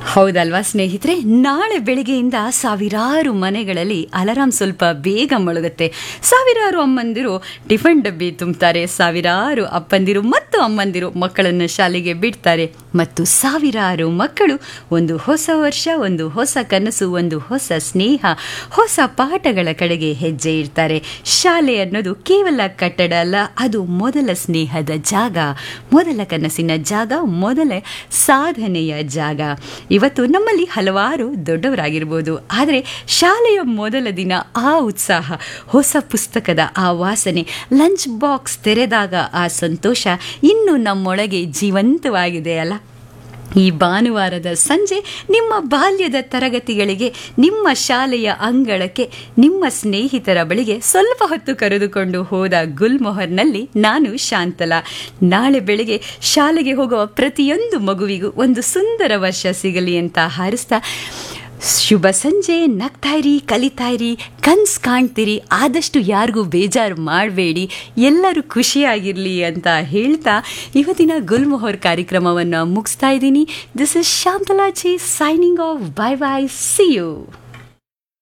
ಹೌದಲ್ವಾ ಸ್ನೇಹಿತರೆ ನಾಳೆ ಬೆಳಿಗ್ಗೆಯಿಂದ ಸಾವಿರಾರು ಮನೆಗಳಲ್ಲಿ ಅಲಾರಾಮ್ ಸ್ವಲ್ಪ ಬೇಗ ಮೊಳಗುತ್ತೆ ಸಾವಿರಾರು ಅಮ್ಮಂದಿರು ಟಿಫನ್ ಡಬ್ಬಿ ತುಂಬ್ತಾರೆ ಸಾವಿರಾರು ಅಪ್ಪಂದಿರು ಮತ್ತು ಅಮ್ಮಂದಿರು ಮಕ್ಕಳನ್ನು ಶಾಲೆಗೆ ಬಿಡ್ತಾರೆ ಮತ್ತು ಸಾವಿರಾರು ಮಕ್ಕಳು ಒಂದು ಹೊಸ ವರ್ಷ ಒಂದು ಹೊಸ ಕನಸು ಒಂದು ಹೊಸ ಸ್ನೇಹ ಹೊಸ ಪಾಠಗಳ ಕಡೆಗೆ ಹೆಜ್ಜೆ ಇಡ್ತಾರೆ ಶಾಲೆ ಅನ್ನೋದು ಕೇವಲ ಕಟ್ಟಡ ಅಲ್ಲ ಅದು ಮೊದಲ ಸ್ನೇಹದ ಜಾಗ ಮೊದಲ ಕನಸಿನ ಜಾಗ ಮೊದಲ ಸಾಧನೆಯ ಜಾಗ ಇವತ್ತು ನಮ್ಮಲ್ಲಿ ಹಲವಾರು ದೊಡ್ಡವರಾಗಿರ್ಬೋದು ಆದರೆ ಶಾಲೆಯ ಮೊದಲ ದಿನ ಆ ಉತ್ಸಾಹ ಹೊಸ ಪುಸ್ತಕದ ಆ ವಾಸನೆ ಲಂಚ್ ಬಾಕ್ಸ್ ತೆರೆದಾಗ ಆ ಸಂತೋಷ ಇನ್ನು ನಮ್ಮೊಳಗೆ ಜೀವಂತವಾಗಿದೆ ಅಲ್ಲ ಈ ಭಾನುವಾರದ ಸಂಜೆ ನಿಮ್ಮ ಬಾಲ್ಯದ ತರಗತಿಗಳಿಗೆ ನಿಮ್ಮ ಶಾಲೆಯ ಅಂಗಳಕ್ಕೆ ನಿಮ್ಮ ಸ್ನೇಹಿತರ ಬಳಿಗೆ ಸ್ವಲ್ಪ ಹೊತ್ತು ಕರೆದುಕೊಂಡು ಹೋದ ಗುಲ್ಮೊಹರ್ನಲ್ಲಿ ನಾನು ಶಾಂತಲಾ ನಾಳೆ ಬೆಳಿಗ್ಗೆ ಶಾಲೆಗೆ ಹೋಗುವ ಪ್ರತಿಯೊಂದು ಮಗುವಿಗೂ ಒಂದು ಸುಂದರ ವರ್ಷ ಸಿಗಲಿ ಅಂತ ಹಾರಿಸ್ತಾ ಶುಭ ಸಂಜೆ ನಗ್ತಾಯಿರಿ ಕಲಿತಾಯಿರಿ ಕನ್ಸ್ ಕಾಣ್ತೀರಿ ಆದಷ್ಟು ಯಾರಿಗೂ ಬೇಜಾರು ಮಾಡಬೇಡಿ ಎಲ್ಲರೂ ಖುಷಿಯಾಗಿರಲಿ ಅಂತ ಹೇಳ್ತಾ ಇವತ್ತಿನ ಗುಲ್ಮೊಹರ್ ಕಾರ್ಯಕ್ರಮವನ್ನು ಮುಗಿಸ್ತಾ ಇದ್ದೀನಿ this is Shantala ji signing off bye bye see you